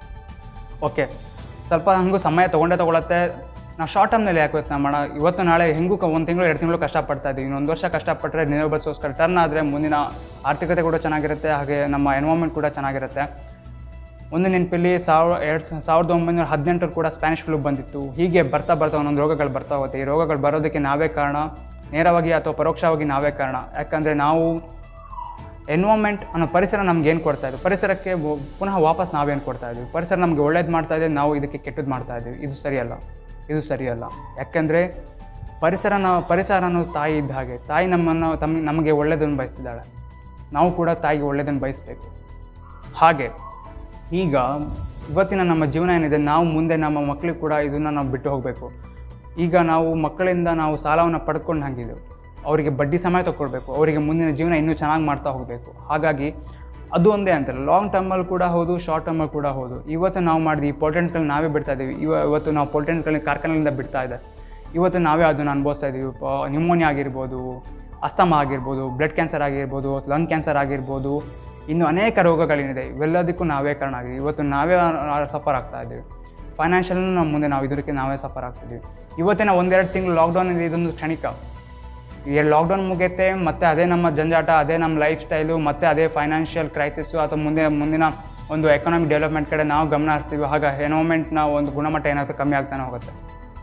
ಓಕೆ ಸ್ವಲ್ಪ ಹಂಗೂ ಸಮಯ ತೊಗೊಂಡೇ ತೊಗೊಳತ್ತೆ ನಾವು ಶಾರ್ಟ್ ಟರ್ಮ್ನಲ್ಲಿ ಯಾಕೆ ಯೋಚನೆ ಮಾಡೋಣ ಇವತ್ತು ನಾಳೆ ಹೆಂಗೂ ಕ ಒಂದು ತಿಂಗಳು ಎರಡು ತಿಂಗಳು ಕಷ್ಟಪಡ್ತಾ ಇದ್ದೀವಿ ಇನ್ನೊಂದು ವರ್ಷ ಕಷ್ಟಪಟ್ಟರೆ ರಿನ್ಯೂವಬಲ್ ಸೋರ್ಸ್ಗಳು ಟರ್ನ್ ಆದರೆ ಮುಂದಿನ ಆರ್ಥಿಕತೆ ಕೂಡ ಚೆನ್ನಾಗಿರುತ್ತೆ ಹಾಗೆ ನಮ್ಮ ಎನ್ವೈರ್ಮೆಂಟ್ ಕೂಡ ಚೆನ್ನಾಗಿರುತ್ತೆ ಒಂದು ನೆನಪಲ್ಲಿ ಸಾವಿರ ಎರಡು ಸಾವಿರದ ಒಂಬೈನೂರ ಹದಿನೆಂಟರು ಕೂಡ ಸ್ಪ್ಯಾನಿಷ್ ಫ್ಲೂ ಬಂದಿತ್ತು ಹೀಗೆ ಬರ್ತಾ ಬರ್ತಾ ಒಂದೊಂದು ರೋಗಗಳು ಬರ್ತಾ ಹೋಗುತ್ತೆ ಈ ರೋಗಗಳು ಬರೋದಕ್ಕೆ ನಾವೇ ಕಾರಣ ನೇರವಾಗಿ ಅಥವಾ ಪರೋಕ್ಷವಾಗಿ ನಾವೇ ಕಾರಣ ಯಾಕಂದರೆ ನಾವು ಎನ್ವೈರ್ಮೆಂಟ್ ಅನ್ನೋ ಪರಿಸರ ನಮ್ಗೆ ಏನು ಕೊಡ್ತಾ ಇದೆ ಪರಿಸರಕ್ಕೆ ವ- ಪುನಃ ವಾಪಸ್ ನಾವೇನು ಕೊಡ್ತಾ ಇದ್ದೀವಿ ಪರಿಸರ ನಮಗೆ ಒಳ್ಳೇದು ಮಾಡ್ತಾ ಇದೆ ನಾವು ಇದಕ್ಕೆ ಕೆಟ್ಟದ್ದು ಮಾಡ್ತಾ ಇದ್ದೀವಿ ಇದು ಸರಿಯಲ್ಲ ಇದು ಸರಿಯಲ್ಲ ಯಾಕೆಂದರೆ ಪರಿಸರ ನಾವು ಪರಿಸರ ಅನ್ನೋದು ತಾಯಿ ಇದ್ದ ಹಾಗೆ ತಾಯಿ ನಮ್ಮನ್ನು ತಮ್ಮ ನಮಗೆ ಒಳ್ಳೆಯದನ್ನು ಬಯಸ್ತಿದ್ದಾಳೆ ನಾವು ಕೂಡ ತಾಯಿಗೆ ಒಳ್ಳೆಯದನ್ನು ಬಯಸಬೇಕು ಹಾಗೆ ಈಗ ಇವತ್ತಿನ ನಮ್ಮ ಜೀವನ ಏನಿದೆ ನಾವು ಮುಂದೆ ನಮ್ಮ ಮಕ್ಕಳಿಗೆ ಕೂಡ ಇದನ್ನು ನಾವು ಬಿಟ್ಟು ಹೋಗಬೇಕು ಈಗ ನಾವು ಮಕ್ಕಳಿಂದ ನಾವು ಸಾಲವನ್ನು ಪಡ್ಕೊಂಡು ಹಾಗಿದ್ದು ಅವರಿಗೆ ಬಡ್ಡಿ ಸಮೇತ ಕೊಡಬೇಕು ಅವರಿಗೆ ಮುಂದಿನ ಜೀವನ ಇನ್ನೂ ಚೆನ್ನಾಗಿ ಮಾಡ್ತಾ ಹೋಗಬೇಕು ಹಾಗಾಗಿ ಅದು ಒಂದೇ ಅಂತಲ್ಲ ಲಾಂಗ್ ಟರ್ಮಲ್ಲಿ ಕೂಡ ಹೌದು ಶಾರ್ಟ್ ಟರ್ಮಲ್ಲಿ ಕೂಡ ಹೌದು ಇವತ್ತು ನಾವು ಮಾಡಿದ ಈ ಪೊಲ್ಟೆನ್ಸ್ಗಳನ್ನ ನಾವೇ ಬಿಡ್ತಾ ಇದ್ದೀವಿ ಇವ ಇವತ್ತು ನಾವು ಪೊಲ್ಟೆನ್ಸ್ಗಳನ್ನ ಕಾರ್ಖಾನೆಗಳಿಂದ ಬಿಡ್ತಾ ಇದೆ ಇವತ್ತು ನಾವೇ ಅದನ್ನು ಅನುಭವಿಸ್ತಾ ಇದ್ದೀವಿ ನ್ಯೂಮೋನಿಯಾ ಆಗಿರ್ಬೋದು ಅಸ್ತಮ ಆಗಿರ್ಬೋದು ಬ್ಲಡ್ ಕ್ಯಾನ್ಸರ್ ಆಗಿರ್ಬೋದು ಲಂಗ್ ಕ್ಯಾನ್ಸರ್ ಆಗಿರ್ಬೋದು ಇನ್ನು ಅನೇಕ ರೋಗಗಳೇನಿದೆ ಇವೆಲ್ಲದಕ್ಕೂ ನಾವೇ ಕಾರಣ ಆಗಿದೆ ಇವತ್ತು ನಾವೇ ಸಫರ್ ಆಗ್ತಾ ಇದ್ದೀವಿ ಫೈನಾನ್ಷಿಯಲ್ ನಮ್ಮ ಮುಂದೆ ನಾವು ಇದಕ್ಕೆ ನಾವೇ ಸಫರ್ ಆಗ್ತಿದ್ದೀವಿ ಇವತ್ತಿನ ಒಂದೆರಡು ತಿಂಗಳು ಲಾಕ್ಡೌನ್ ಇದೆ ಇದೊಂದು ಕ್ಷಣಿಕ ಈ ಲಾಕ್ಡೌನ್ ಮುಗಿಯುತ್ತೆ ಮತ್ತೆ ಅದೇ ನಮ್ಮ ಜಂಜಾಟ ಅದೇ ನಮ್ಮ ಲೈಫ್ ಸ್ಟೈಲು ಮತ್ತೆ ಅದೇ ಫೈನಾನ್ಷಿಯಲ್ ಕ್ರೈಸಿಸ್ಸು ಅಥವಾ ಮುಂದೆ ಮುಂದಿನ ಒಂದು ಎಕನಾಮಿಕ್ ಡೆವಲಪ್ಮೆಂಟ್ ಕಡೆ ನಾವು ಗಮನ ಹರಿಸ್ತೀವಿ ಆಗ ಎನ್ವೈರ್ಮೆಂಟ್ನ ಒಂದು ಗುಣಮಟ್ಟ ಏನಾಗುತ್ತೆ ಕಮ್ಮಿ ಆಗ್ತಾನೆ ಹೋಗುತ್ತೆ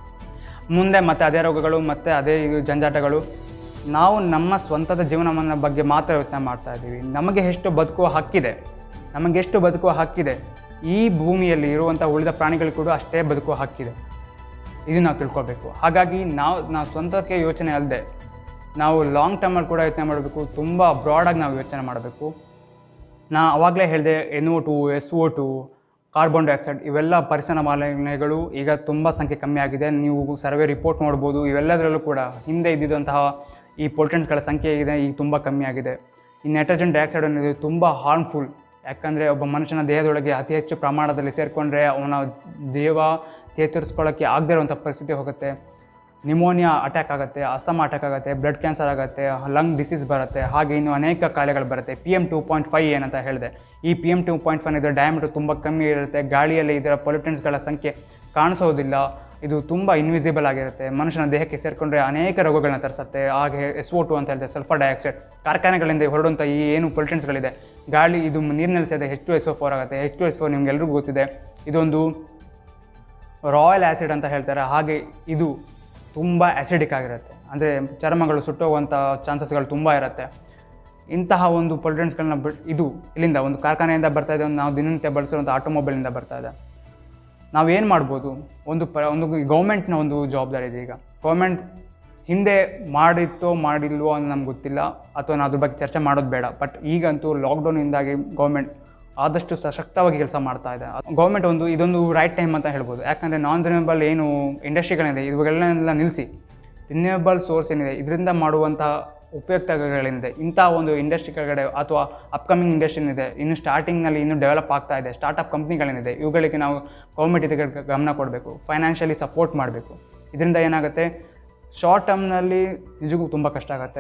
ಮುಂದೆ ಮತ್ತೆ ಅದೇ ರೋಗಗಳು ಮತ್ತೆ ಅದೇ ಇದು ಜಂಜಾಟಗಳು ನಾವು ನಮ್ಮ ಸ್ವಂತದ ಜೀವನವನ್ನು ಬಗ್ಗೆ ಮಾತ್ರ ಯೋಚನೆ ಮಾಡ್ತಾ ಇದ್ದೀವಿ ನಮಗೆ ಎಷ್ಟು ಬದುಕುವ ಹಕ್ಕಿದೆ ನಮಗೆ ಎಷ್ಟು ಬದುಕುವ ಹಕ್ಕಿದೆ ಈ ಭೂಮಿಯಲ್ಲಿ ಇರುವಂಥ ಉಳಿದ ಪ್ರಾಣಿಗಳು ಕೂಡ ಅಷ್ಟೇ ಬದುಕುವ ಹಕ್ಕಿದೆ ಇದು ನಾವು ತಿಳ್ಕೊಬೇಕು ಹಾಗಾಗಿ ನಾವು ನಾವು ಸ್ವಂತಕ್ಕೆ ಯೋಚನೆ ಅಲ್ಲದೆ ನಾವು ಲಾಂಗ್ ಟರ್ಮಲ್ಲಿ ಕೂಡ ಯೋಚನೆ ಮಾಡಬೇಕು ತುಂಬ ಬ್ರಾಡಾಗಿ ನಾವು ಯೋಚನೆ ಮಾಡಬೇಕು ನಾ ಅವಾಗಲೇ ಹೇಳಿದೆ N O two S O two carbon dioxide ಇವೆಲ್ಲ ಪರಿಸರ ಮಾಲಿನ್ಯಗಳು ಈಗ ತುಂಬ ಸಂಖ್ಯೆ ಕಮ್ಮಿ ಆಗಿದೆ ನೀವು ಸರ್ವೆ ರಿಪೋರ್ಟ್ ನೋಡ್ಬೋದು ಇವೆಲ್ಲದರಲ್ಲೂ ಕೂಡ ಹಿಂದೆ ಇದ್ದಿದ್ದಂತಹ ಈ ಪೊಲ್ಟೆಂಟ್ಸ್ಗಳ ಸಂಖ್ಯೆ ಇದೆ ಈಗ ತುಂಬ ಕಮ್ಮಿ ಆಗಿದೆ ಈ ನೈಟ್ರೋಜನ್ ಡೈಆಕ್ಸೈಡ್ ಅನ್ನೋದು ತುಂಬ ಹಾರ್ಮ್ಫುಲ್ ಯಾಕಂದರೆ ಒಬ್ಬ ಮನುಷ್ಯನ ದೇಹದೊಳಗೆ ಅತಿ ಹೆಚ್ಚು ಪ್ರಮಾಣದಲ್ಲಿ ಸೇರಿಕೊಂಡ್ರೆ ಅವನ ದೇಹ ಚೇತರಿಸ್ಕೊಳ್ಳೋಕ್ಕೆ ಆಗದೇ ಇರುವಂಥ ಪರಿಸ್ಥಿತಿ ಹೋಗುತ್ತೆ ನಿಮೋನಿಯಾ ಅಟ್ಯಾಕ್ ಆಗುತ್ತೆ ಅಸ್ತಮ ಅಟ್ಯಾಕ್ ಆಗುತ್ತೆ ಬ್ಲಡ್ ಕ್ಯಾನ್ಸರ್ ಆಗುತ್ತೆ ಲಂಗ್ ಡಿಸೀಸ್ ಬರುತ್ತೆ ಹಾಗೆ ಇನ್ನು ಅನೇಕ ಕಾಯಿಲೆಗಳು ಬರುತ್ತೆ P M two point five ಏನಂತ ಹೇಳಿದೆ ಈ P M two point five ಇದರ ಡಯಾಮೀಟರ್ ತುಂಬ ಕಮ್ಮಿ ಇರುತ್ತೆ ಗಾಳಿಯಲ್ಲಿ ಇದರ ಪೊಲ್ಯೂಟೆಂಟ್ಸ್ಗಳ ಸಂಖ್ಯೆ ಕಾಣಿಸೋದಿಲ್ಲ ಇದು ತುಂಬ ಇನ್ವಿಸಿಬಲ್ ಆಗಿರುತ್ತೆ ಮನುಷ್ಯನ ದೇಹಕ್ಕೆ ಸೇರಿಕೊಂಡ್ರೆ ಅನೇಕ ರೋಗಗಳನ್ನ ತರಿಸುತ್ತೆ ಹಾಗೆ ಎಸ್ ಓ ಟು ಅಂತ ಹೇಳ್ತಾರೆ ಸಲ್ಫರ್ ಡೈಆಕ್ಸೈಡ್ ಕಾರ್ಖಾನೆಗಳಿಂದ ಹೊರಡುವಂಥ ಈ ಏನು ಪೊಲ್ಯೂಟೆಂಟ್ಸ್ಗಳಿದೆ ಗಾಳಿ ಇದು ನೀರಿನಲ್ಲಿ ಸೇರಿದ ಹೆಚ್ಚು ಎಸ್ ಓ ಫೋರ್ ಆಗುತ್ತೆ ಹೆಚ್ಚು ಎಸ್ ಓ ನಿಮ್ಗೆಲ್ರಿಗೂ ಗೊತ್ತಿದೆ ಇದೊಂದು ರಾಯಲ್ ಆ್ಯಸಿಡ್ ಅಂತ ಹೇಳ್ತಾರೆ ಹಾಗೆ ಇದು ತುಂಬ ಆ್ಯಸಿಡಿಕ್ ಆಗಿರುತ್ತೆ ಅಂದರೆ ಚರ್ಮಗಳು ಸುಟ್ಟೋಗುವಂಥ ಚಾನ್ಸಸ್ಗಳು ತುಂಬ ಇರುತ್ತೆ ಇಂತಹ ಒಂದು ಪೊಲ್ಯೂಟೆಂಟ್ಸ್ಗಳನ್ನ ಬಿಟ್ ಇದು ಇಲ್ಲಿಂದ ಒಂದು ಕಾರ್ಖಾನೆಯಿಂದ ಬರ್ತಾ ಇದೆ ಒಂದು ನಾವು ದಿನನಿತ್ಯ ಬಳಸಿರುವಂಥ ಆಟೋಮೊಬೈಲಿಂದ ಬರ್ತಾ ಇದೆ ನಾವೇನು ಮಾಡ್ಬೋದು ಒಂದು ಪ ಒಂದು ಗೌರ್ಮೆಂಟ್ನ ಒಂದು ಜವಾಬ್ದಾರಿ ಇದೆ ಈಗ ಗೌರ್ಮೆಂಟ್ ಹಿಂದೆ ಮಾಡಿತ್ತೋ ಮಾಡಿಲ್ವೋ ಅಂತ ನಮ್ಗೆ ಗೊತ್ತಿಲ್ಲ ಅಥವಾ ನಾವು ಅದ್ರ ಬಗ್ಗೆ ಚರ್ಚೆ ಮಾಡೋದು ಬೇಡ ಬಟ್ ಈಗಂತೂ ಲಾಕ್ಡೌನಿಂದಾಗಿ ಗೌರ್ಮೆಂಟ್ ಆದಷ್ಟು ಸಶಕ್ತವಾಗಿ ಕೆಲಸ ಮಾಡ್ತಾ ಇದೆ ಗೌರ್ಮೆಂಟ್ ಒಂದು ಇದೊಂದು ರೈಟ್ ಟೈಮ್ ಅಂತ ಹೇಳ್ಬೋದು ಯಾಕಂದರೆ ನಾನ್ ರಿನ್ಯೂಬಲ್ ಏನು ಇಂಡಸ್ಟ್ರಿಗಳಿದೆ ಇವುಗಳನ್ನೆಲ್ಲ ನಿಲ್ಲಿಸಿ ರಿನ್ಯೂಯಬಲ್ ಸೋರ್ಸ್ ಏನಿದೆ ಇದರಿಂದ ಮಾಡುವಂಥ ಉಪಯುಕ್ತಗಳೇನಿದೆ ಇಂಥ ಒಂದು ಇಂಡಸ್ಟ್ರಿ ಕೆಳಗಡೆ ಅಥವಾ ಅಪ್ಕಮಿಂಗ್ ಇಂಡಸ್ಟ್ರಿ ಏನಿದೆ ಇನ್ನು ಸ್ಟಾರ್ಟಿಂಗ್ನಲ್ಲಿ ಇನ್ನೂ ಡೆವಲಪ್ ಆಗ್ತಾ ಇದೆ ಸ್ಟಾರ್ಟಪ್ ಕಂಪ್ನಿಗಳೇನಿದೆ ಇವುಗಳಿಗೆ ನಾವು ಗೌರ್ಮೆಂಟ್ ಇದಕ್ಕೆ ಗಮನ ಕೊಡಬೇಕು ಫೈನಾನ್ಷಿಯಲಿ ಸಪೋರ್ಟ್ ಮಾಡಬೇಕು ಇದರಿಂದ ಏನಾಗುತ್ತೆ ಶಾರ್ಟ್ ಟರ್ಮ್ನಲ್ಲಿ ನಿಜಕ್ಕೂ ತುಂಬ ಕಷ್ಟ ಆಗುತ್ತೆ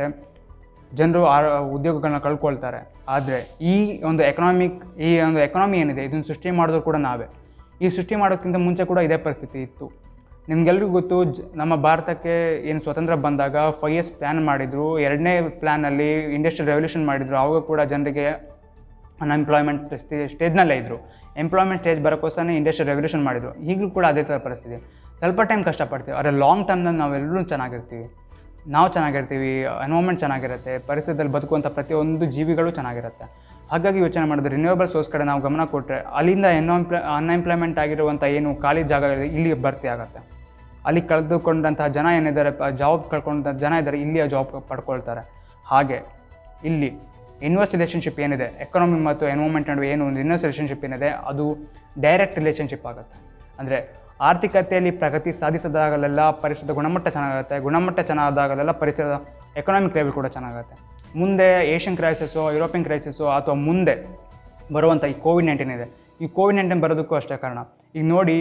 ಜನರು ಆ ಉದ್ಯೋಗಗಳನ್ನ ಕಳ್ಕೊಳ್ತಾರೆ ಆದರೆ ಈ ಒಂದು ಎಕನಾಮಿಕ್ ಈ ಒಂದು ಎಕನಾಮಿ ಏನಿದೆ ಇದನ್ನು ಸೃಷ್ಟಿ ಮಾಡಿದ್ರು ಕೂಡ ನಾವೇ ಈ ಸೃಷ್ಟಿ ಮಾಡೋಕ್ಕಿಂತ ಮುಂಚೆ ಕೂಡ ಇದೇ ಪರಿಸ್ಥಿತಿ ಇತ್ತು ನಿಮ್ಗೆಲ್ರಿಗೂ ಗೊತ್ತು ಜ ನಮ್ಮ ಭಾರತಕ್ಕೆ ಏನು ಸ್ವತಂತ್ರ ಬಂದಾಗ ಫೈವ್ ಇಯರ್ಸ್ ಪ್ಲ್ಯಾನ್ ಮಾಡಿದರು ಎರಡನೇ ಪ್ಲ್ಯಾನಲ್ಲಿ ಇಂಡಸ್ಟ್ರಿಯಲ್ ರೆವಲ್ಯೂಷನ್ ಮಾಡಿದರು ಆವಾಗ ಕೂಡ ಜನರಿಗೆ ಅನ್ಎಂಪ್ಲಾಯ್ಮೆಂಟ್ ಸ್ಟೇಜ್ನಲ್ಲೇ ಇದ್ದರು ಎಂಪ್ಲಾಯ್ಮೆಂಟ್ ಸ್ಟೇಜ್ ಬರೋಕ್ಕೋಸ್ಕರ ಇಂಡಸ್ಟ್ರಿಯಲ್ ರೆವಲ್ಯೂಷನ್ ಮಾಡಿದರು ಈಗಲೂ ಕೂಡ ಅದೇ ಥರ ಪರಿಸ್ಥಿತಿ ಸ್ವಲ್ಪ ಟೈಮ್ ಕಷ್ಟಪಡ್ತೀವಿ ಆದರೆ ಲಾಂಗ್ ಟರ್ಮ್ನಲ್ಲಿ ನಾವೆಲ್ಲರೂ ಚೆನ್ನಾಗಿರ್ತೀವಿ ನಾವು ಚೆನ್ನಾಗಿರ್ತೀವಿ ಎನ್ವೈರ್ಮೆಂಟ್ ಚೆನ್ನಾಗಿರುತ್ತೆ ಪರಿಸರದಲ್ಲಿ ಬದುಕುವಂಥ ಪ್ರತಿಯೊಂದು ಜೀವಿಗಳು ಚೆನ್ನಾಗಿರುತ್ತೆ ಹಾಗಾಗಿ ಯೋಚನೆ ಮಾಡಿದ್ರೆ ರಿನ್ಯೂವಬಲ್ ಸೋರ್ಸ್ ಕಡೆ ನಾವು ಗಮನ ಕೊಟ್ಟರೆ ಅಲ್ಲಿಂದ ಎನ್ಎಂಪ್ಲ ಅನ್ಎಂಪ್ಲಾಯ್ಮೆಂಟ್ ಆಗಿರುವಂಥ ಏನು ಖಾಲಿ ಜಾಗ ಇದೆ ಇಲ್ಲಿ ಭರ್ತಿ ಆಗುತ್ತೆ ಅಲ್ಲಿ ಕಳೆದುಕೊಂಡಂತಹ ಜನ ಏನಿದ್ದಾರೆ ಜಾಬ್ ಕಳ್ಕೊಂಡಂಥ ಜನ ಇದ್ದಾರೆ ಇಲ್ಲಿಯ ಜಾಬ್ ಪಡ್ಕೊಳ್ತಾರೆ ಹಾಗೆ ಇಲ್ಲಿ ಇನ್ವೆಸ್ಟ್ ರಿಲೇಷನ್ಶಿಪ್ ಏನಿದೆ ಎಕನಾಮಿ ಮತ್ತು ಎನ್ವೈರ್ಮೆಂಟ್ ನಡುವೆ ಏನು ಒಂದು ಇನ್ವೆಸ್ಟ್ ರಿಲೇಷನ್ಶಿಪ್ ಏನಿದೆ ಅದು ಡೈರೆಕ್ಟ್ ರಿಲೇಷನ್ಶಿಪ್ ಆಗುತ್ತೆ ಅಂದರೆ ಆರ್ಥಿಕತೆಯಲ್ಲಿ ಪ್ರಗತಿ ಸಾಧಿಸಿದಾಗಲೆಲ್ಲ ಪರಿಸರದ ಗುಣಮಟ್ಟ ಚೆನ್ನಾಗುತ್ತೆ ಗುಣಮಟ್ಟ ಚೆನ್ನಾದಾಗಲೆಲ್ಲ ಪರಿಸರದ ಎಕನಾಮಿಕ್ ಲೆವೆಲ್ ಕೂಡ ಚೆನ್ನಾಗುತ್ತೆ ಮುಂದೆ ಏಷ್ಯನ್ ಕ್ರೈಸಿಸು ಯುರೋಪಿಯನ್ ಕ್ರೈಸಿಸು ಅಥವಾ ಮುಂದೆ ಬರುವಂಥ ಈ ಕೋವಿಡ್ ನೈನ್ಟೀನ್ ಇದೆ ಈ ಕೋವಿಡ್ ನೈನ್ಟೀನ್ ಬರೋದಕ್ಕೂ ಅಷ್ಟೇ ಕಾರಣ ಈಗ ನೋಡಿ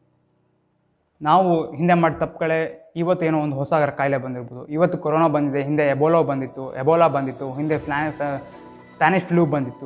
ನಾವು ಹಿಂದೆ ಮಾಡಿದ ತಪ್ಪುಗಳೇ ಇವತ್ತು ಏನೋ ಒಂದು ಹೊಸ ಕಾಯಿಲೆ ಬಂದಿರ್ಬೋದು ಇವತ್ತು ಕೊರೋನಾ ಬಂದಿದೆ ಹಿಂದೆ ಎಬೋಲಾ ಬಂದಿತ್ತು ಎಬೋಲಾ ಬಂದಿತ್ತು ಹಿಂದೆ ಫ್ಲಾ ಸ್ಪ್ಯಾನಿಷ್ ಫ್ಲೂ ಬಂದಿತ್ತು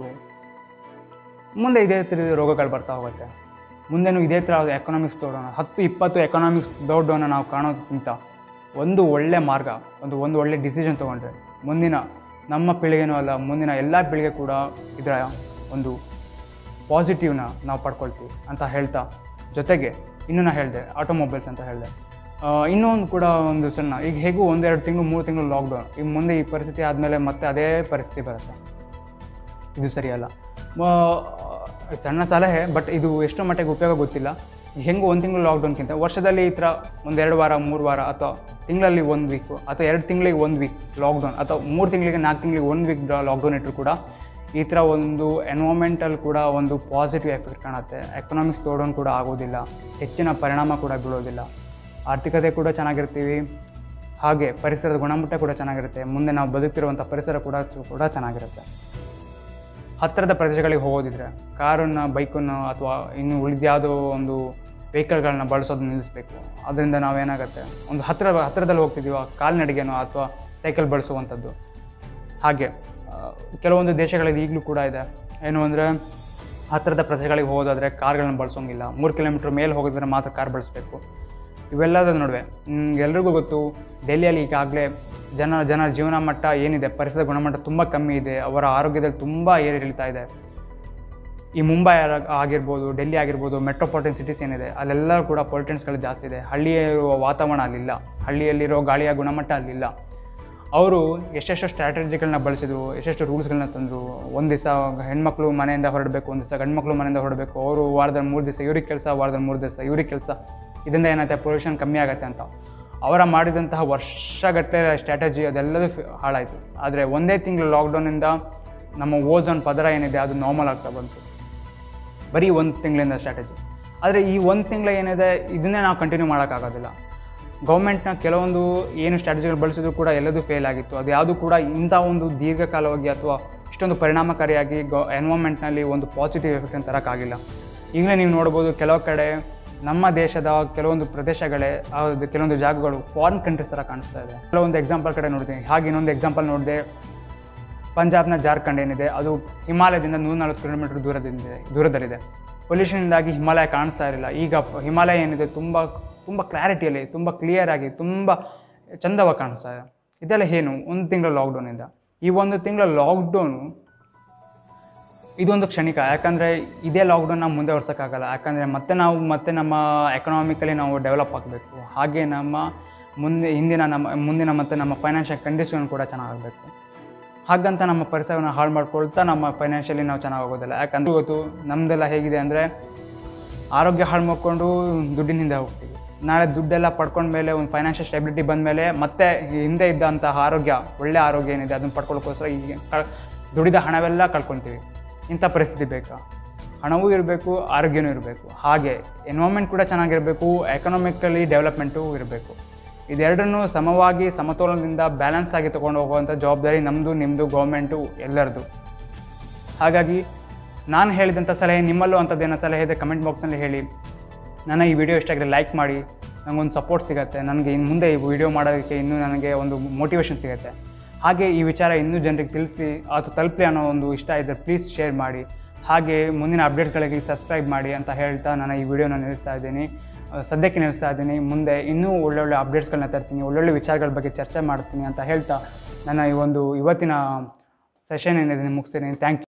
ಮುಂದೆ ಇದೇ ಥರ ರೋಗಗಳು ಬರ್ತಾ ಹೋಗುತ್ತೆ ಮುಂದೆನೂ ಇದೇ ಥರ ಎಕನಾಮಿಕ್ಸ್ ದೊಡ್ಡೋಣ ಹತ್ತು ಇಪ್ಪತ್ತು ಎಕನಾಮಿಕ್ಸ್ ದೊಡ್ಡವನ್ನ ನಾವು ಕಾಣೋದಕ್ಕಿಂತ ಒಂದು ಒಳ್ಳೆ ಮಾರ್ಗ ಒಂದು ಒಂದು ಒಳ್ಳೆ ಡಿಸಿಷನ್ ತೊಗೊಂಡ್ರೆ ಮುಂದಿನ ನಮ್ಮ ಪೀಳಿಗೆನೂ ಅಲ್ಲ ಮುಂದಿನ ಎಲ್ಲ ಪೀಳಿಗೆ ಕೂಡ ಇದರ ಒಂದು ಪಾಸಿಟಿವ್ನ ನಾವು ಪಡ್ಕೊಳ್ತೀವಿ ಅಂತ ಹೇಳ್ತಾ ಜೊತೆಗೆ ಇನ್ನೂ ನಾ ಹೇಳಿದೆ ಆಟೋಮೊಬೈಲ್ಸ್ ಅಂತ ಹೇಳಿದೆ ಇನ್ನೊಂದು ಕೂಡ ಒಂದು ಸಣ್ಣ ಈಗ ಹೇಗೂ ಒಂದೆರಡು ತಿಂಗಳು ಮೂರು ತಿಂಗಳು ಲಾಕ್ಡೌನ್ ಈಗ ಮುಂದೆ ಈ ಪರಿಸ್ಥಿತಿ ಆದಮೇಲೆ ಮತ್ತೆ ಅದೇ ಪರಿಸ್ಥಿತಿ ಬರುತ್ತೆ ಇದು ಸರಿಯಲ್ಲ ಮ- ಸಣ್ಣ ಸಲಹೆ ಬಟ್ ಇದು ಎಷ್ಟು ಮಟ್ಟಿಗೆ ಉಪಯೋಗ ಗೊತ್ತಿಲ್ಲ ಹೆಂಗೆ ಒಂದು ತಿಂಗಳು ಲಾಕ್ಡೌನ್ಗಿಂತ ವರ್ಷದಲ್ಲಿ ಈ ಥರ ಒಂದೆರಡು ವಾರ ಮೂರು ವಾರ ಅಥವಾ ತಿಂಗಳಲ್ಲಿ ಒಂದು ವೀಕು ಅಥವಾ ಎರಡು ತಿಂಗಳಿಗೆ ಒಂದು ವೀಕ್ ಲಾಕ್ಡೌನ್ ಅಥವಾ ಮೂರು ತಿಂಗಳಿಗೆ ನಾಲ್ಕು ತಿಂಗಳಿಗೆ ಒಂದು ವೀಕ್ ಲಾಕ್ಡೌನ್ ಇಟ್ಟರು ಕೂಡ ಈ ಥರ ಒಂದು ಎನ್ವೈರ್ಮೆಂಟಲ್ ಕೂಡ ಒಂದು ಪಾಸಿಟಿವ್ ಎಫೆಕ್ಟ್ ಕಾಣುತ್ತೆ ಎಕನಾಮಿಕ್ಸ್ ಡೌನ್ ಕೂಡ ಆಗೋದಿಲ್ಲ ಹೆಚ್ಚಿನ ಪರಿಣಾಮ ಕೂಡ ಬೀಳೋದಿಲ್ಲ ಆರ್ಥಿಕತೆ ಕೂಡ ಚೆನ್ನಾಗಿರ್ತೀವಿ ಹಾಗೆ ಪರಿಸರದ ಗುಣಮಟ್ಟ ಕೂಡ ಚೆನ್ನಾಗಿರುತ್ತೆ ಮುಂದೆ ನಾವು ಬದುಕ್ತಿರುವಂಥ ಪರಿಸರ ಕೂಡ ಕೂಡ ಚೆನ್ನಾಗಿರುತ್ತೆ ಹತ್ತಿರದ ಪ್ರದೇಶಗಳಿಗೆ ಹೋಗೋದಿದ್ರೆ ಕಾರನ್ನು ಬೈಕನ್ನು ಅಥವಾ ಇನ್ನು ಉಳಿದ್ಯಾವುದೋ ಒಂದು ವೆಹಿಕಲ್ಗಳನ್ನ ಬಳಸೋದು ನಿಲ್ಲಿಸಬೇಕು ಅದರಿಂದ ನಾವೇನಾಗುತ್ತೆ ಒಂದು ಹತ್ತಿರ ಹತ್ತಿರದಲ್ಲಿ ಹೋಗ್ತಿದ್ದೀವ ಕಾಲ್ನಡಿಗೆನೋ ಅಥವಾ ಸೈಕಲ್ ಬಳಸುವಂಥದ್ದು ಹಾಗೆ ಆ, ಕೆಲವೊಂದು ದೇಶಗಳಲ್ಲಿ ಈಗಲೂ ಕೂಡ ಇದೆ ಏನು ಅಂದರೆ ಹತ್ತಿರದ ಪ್ರದೇಶಗಳಿಗೆ ಹೋಗೋದಾದರೆ ಕಾರ್ಗಳನ್ನ ಬಳಸೋಂಗಿಲ್ಲ ಮೂರು ಕಿಲೋಮೀಟ್ರ್ ಮೇಲೆ ಹೋಗೋದ್ರೆ ಮಾತ್ರ ಕಾರ್ ಬಳಸಬೇಕು ಇವೆಲ್ಲದರ ನಡುವೆ ಮ್, ಎಲ್ರಿಗೂ ಗೊತ್ತು ಡೆಲ್ಲಿಯಲ್ಲಿ ಈಗಾಗಲೇ ಜನ ಜನರ ಜೀವನ ಮಟ್ಟ ಏನಿದೆ ಪರಿಸರದ ಗುಣಮಟ್ಟ ತುಂಬ ಕಮ್ಮಿ ಇದೆ ಅವರ ಆರೋಗ್ಯದಲ್ಲಿ ತುಂಬ ಏರಿಳಿತಾ ಇದೆ ಈ ಮುಂಬೈ ಆರ- ಆಗಿರ್ಬೋದು ಡೆಲ್ಲಿ ಆಗಿರ್ಬೋದು ಮೆಟ್ರೋಪಾಲಿಟನ್ ಸಿಟೀಸ್ ಏನಿದೆ ಅಲ್ಲೆಲ್ಲ ಕೂಡ ಪೊಲ್ಯೂಟೆನ್ಸ್ಗಳು ಜಾಸ್ತಿ ಇದೆ ಹಳ್ಳಿಯಿರುವ ವಾತಾವರಣ ಅಲ್ಲಿಲ್ಲ ಹಳ್ಳಿಯಲ್ಲಿರೋ ಗಾಳಿಯ ಗುಣಮಟ್ಟ ಅಲ್ಲಿಲ್ಲ ಅವರು ಎಷ್ಟೆಷ್ಟು ಸ್ಟ್ರಾಟಜಿಗಳನ್ನ ಬಳಸಿದ್ರು ಎಷ್ಟೆಷ್ಟು ರೂಲ್ಸ್ಗಳನ್ನ ತಂದರು ಒಂದು ದಿವಸ ಹೆಣ್ಮಕ್ಳು ಮನೆಯಿಂದ ಹೊರಡಬೇಕು ಒಂದು ದಿವಸ ಗಂಡ್ಮಕ್ಳು ಮನೆಯಿಂದ ಹೊರಡಬೇಕು ಅವರು ವಾರದಲ್ಲಿ ಮೂರು ದಿವಸ ಇವ್ರಿಗೆ ಕೆಲಸ ವಾರದಲ್ಲಿ ಮೂರು ದಿವಸ ಇವ್ರಿಗೆ ಕೆಲಸ ಇದರಿಂದ ಏನಾಗುತ್ತೆ ಪೊಲ್ಯೂಷನ್ ಕಮ್ಮಿ ಆಗುತ್ತೆ ಅಂತ ಅವರ ಮಾಡಿದಂತಹ ವರ್ಷಗಟ್ಟಲೆ ಸ್ಟ್ರಾಟಜಿ ಅದೆಲ್ಲದೂ ಫಿ- ಹಾಳಾಯಿತು ಆದರೆ ಒಂದೇ ತಿಂಗಳು ಲಾಕ್ಡೌನಿಂದ ನಮ್ಮ ಓಝೋನ್ ಪದರ ಏನಿದೆ ಅದು ನಾರ್ಮಲ್ ಆಗ್ತಾ ಬಂತು ಬರೀ ಒಂದು ತಿಂಗಳಿಂದ ಸ್ಟ್ರಾಟಜಿ ಆದರೆ ಈ ಒಂದು ತಿಂಗಳ ಏನಿದೆ ಇದನ್ನೇ ನಾವು ಕಂಟಿನ್ಯೂ ಮಾಡೋಕ್ಕಾಗೋದಿಲ್ಲ ಗೌರ್ಮೆಂಟ್ನ ಕೆಲವೊಂದು ಏನು ಸ್ಟ್ರಾಟಜಿಗಳು ಬಳಸಿದ್ರು ಕೂಡ ಎಲ್ಲದೂ ಫೇಲ್ ಆಗಿತ್ತು ಅದು ಯಾವುದು ಕೂಡ ಇಂಥ ಒಂದು ದೀರ್ಘಕಾಲವಾಗಿ ಅಥವಾ ಇಷ್ಟೊಂದು ಪರಿಣಾಮಕಾರಿಯಾಗಿ ಗೌ ಎನ್ವೈರ್ಮೆಂಟ್ನಲ್ಲಿ ಒಂದು ಪಾಸಿಟಿವ್ ಎಫೆಕ್ಟನ್ನು ತರೋಕ್ಕಾಗಿಲ್ಲ ಈಗಲೇ ನೀವು ನೋಡ್ಬೋದು ಕೆಲವು ಕಡೆ ನಮ್ಮ ದೇಶದ ಕೆಲವೊಂದು ಪ್ರದೇಶಗಳೇ ಅದು ಕೆಲವೊಂದು ಜಾಗಗಳು ಫಾರಿನ್ ಕಂಟ್ರೀಸ್ ಥರ ಕಾಣಿಸ್ತಾ ಇದೆ ಕೆಲವೊಂದು ಎಕ್ಸಾಂಪಲ್ ಕಡೆ ನೋಡ್ತೀನಿ ಹಾಗೆ ಇನ್ನೊಂದು ಎಕ್ಸಾಂಪಲ್ ನೋಡಿದೆ ಪಂಜಾಬ್ನ ಜಾರ್ಖಂಡ್ ಏನಿದೆ ಅದು ಹಿಮಾಲಯದಿಂದ ನೂರ ನಲ್ವತ್ತು ಕಿಲೋಮೀಟರ್ ದೂರದಿಂದಿದೆ ದೂರದಲ್ಲಿದೆ ಪೊಲ್ಯೂಷನ್ನಿಂದಾಗಿ ಹಿಮಾಲಯ ಕಾಣಿಸ್ತಾ ಇರಲಿಲ್ಲ ಈಗ ಪ- ಹಿಮಾಲಯ ಏನಿದೆ ತುಂಬ ತುಂಬ ಕ್ಲಾರಿಟಿಯಲ್ಲಿ ತುಂಬ ಕ್ಲಿಯರ್ ಆಗಿ ತುಂಬ ಚಂದವಾಗಿ ಕಾಣಿಸ್ತಾ ಇದೆ ಇದೆಲ್ಲ ಏನು ಒಂದು ತಿಂಗಳ ಲಾಕ್ಡೌನಿಂದ ಈ ಒಂದು ತಿಂಗಳ ಲಾಕ್ಡೌನು ಇದೊಂದು ಕ್ಷಣಿಕ ಯಾಕಂದರೆ ಇದೇ ಲಾಕ್ಡೌನ್ ನಾವು ಮುಂದೆ ವರ್ಷಕ್ಕಾಗಲ್ಲ ಯಾಕಂದರೆ ಮತ್ತೆ ನಾವು ಮತ್ತೆ ನಮ್ಮ ಎಕನಾಮಿಕಲಿ ನಾವು ಡೆವಲಪ್ ಆಗಬೇಕು ಹಾಗೆ ನಮ್ಮ ಮುಂದೆ ಹಿಂದಿನ ನಮ್ಮ ಮುಂದಿನ ಮತ್ತು ನಮ್ಮ ಫೈನಾನ್ಷಿಯಲ್ ಕಂಡೀಷನ್ ಕೂಡ ಚೆನ್ನಾಗಬೇಕು ಹಾಗಂತ ನಮ್ಮ ಪರಿಸರವನ್ನು ಹಾಳು ಮಾಡ್ಕೊಳ್ತಾ ನಮ್ಮ ಫೈನಾನ್ಷಿಯಲಿ ನಾವು ಚೆನ್ನಾಗೋಗೋದಿಲ್ಲ ಯಾಕಂದ್ರೆ ಇವತ್ತು ನಮ್ಮದೆಲ್ಲ ಹೇಗಿದೆ ಅಂದರೆ ಆರೋಗ್ಯ ಹಾಳು ಮಾಡ್ಕೊಂಡು ದುಡ್ಡಿನಿಂದ ಹೋಗ್ತೀವಿ ನಾಳೆ ದುಡ್ಡೆಲ್ಲ ಪಡ್ಕೊಂಡ ಮೇಲೆ ಒಂದು ಫೈನಾನ್ಷಿಯಲ್ ಸ್ಟೆಬಿಲಿಟಿ ಬಂದ ಮೇಲೆ ಮತ್ತೆ ಈ ಹಿಂದೆ ಇದ್ದಂತಹ ಆರೋಗ್ಯ ಒಳ್ಳೆ ಆರೋಗ್ಯ ಏನಿದೆ ಅದನ್ನು ಪಡ್ಕೊಳ್ಳೋಕ್ಕೋಸ್ಕರ ಈಗ ಕ- ದುಡಿದ ಹಣವೆಲ್ಲ ಕಳ್ಕೊತೀವಿ ಇಂಥ ಪರಿಸ್ಥಿತಿ ಬೇಕಾ ಹಣವೂ ಇರಬೇಕು ಆರೋಗ್ಯನೂ ಇರಬೇಕು ಹಾಗೆ ಎನ್ವೈರ್ಮೆಂಟ್ ಕೂಡ ಚೆನ್ನಾಗಿರಬೇಕು ಎಕನಾಮಿಕಲಿ ಡೆವಲಪ್ಮೆಂಟು ಇರಬೇಕು ಇದೆರಡನ್ನೂ ಸಮವಾಗಿ ಸಮತೋಲನದಿಂದ ಬ್ಯಾಲೆನ್ಸ್ ಆಗಿ ತೊಗೊಂಡು ಹೋಗುವಂಥ ಜವಾಬ್ದಾರಿ ನಮ್ಮದು ನಿಮ್ಮದು ಗೌರ್ಮೆಂಟು ಎಲ್ಲರದು ಹಾಗಾಗಿ ನಾನು ಹೇಳಿದಂಥ ಸಲಹೆ ನಿಮ್ಮಲ್ಲೂ ಅಂಥದ್ದೇನೋ ಸಲಹೆ ಇದೆ ಕಮೆಂಟ್ ಬಾಕ್ಸ್ನಲ್ಲಿ ಹೇಳಿ ನನ್ನ ಈ ವಿಡಿಯೋ ಇಷ್ಟ ಆಗಿದ್ರೆ ಲೈಕ್ ಮಾಡಿ ನನಗೊಂದು ಸಪೋರ್ಟ್ ಸಿಗುತ್ತೆ ನನಗೆ ಇನ್ನು ಮುಂದೆ ಈ ವಿಡಿಯೋ ಮಾಡೋದಕ್ಕೆ ಇನ್ನೂ ನನಗೆ ಒಂದು ಮೋಟಿವೇಶನ್ ಸಿಗುತ್ತೆ ಹಾಗೆ ಈ ವಿಚಾರ ಇನ್ನೂ ಜನರಿಗೆ ತಿಳಿಸಿ ಅಥವಾ ತಲುಪಲಿ ಅನ್ನೋ ಒಂದು ಇಷ್ಟ ಇದ್ದರೆ ಪ್ಲೀಸ್ ಶೇರ್ ಮಾಡಿ ಹಾಗೆ ಮುಂದಿನ ಅಪ್ಡೇಟ್ಗಳಿಗೆ ಸಬ್ಸ್ಕ್ರೈಬ್ ಮಾಡಿ ಅಂತ ಹೇಳ್ತಾ ನಾನು ಈ ವಿಡಿಯೋನ ನಿಲ್ಲಿಸ್ತಾ ಇದ್ದೀನಿ ಆ, ಸದ್ಯಕ್ಕೆ ನಿಲ್ಲಿಸ್ತಾ ಇದ್ದೀನಿ ಮುಂದೆ ಇನ್ನೂ ಒಳ್ಳೊಳ್ಳೆ ಅಪ್ಡೇಟ್ಸ್ಗಳನ್ನ ತರ್ತೀನಿ ಒಳ್ಳೊಳ್ಳೆ ವಿಚಾರಗಳ ಬಗ್ಗೆ ಚರ್ಚೆ ಮಾಡ್ತೀನಿ ಅಂತ ಹೇಳ್ತಾ ನನ್ನ ಈ ಒಂದು ಇವತ್ತಿನ ಸೆಷನ್ ಏನಿದೆ ಮುಗಿಸ್ತೀನಿ ಥ್ಯಾಂಕ್ ಯು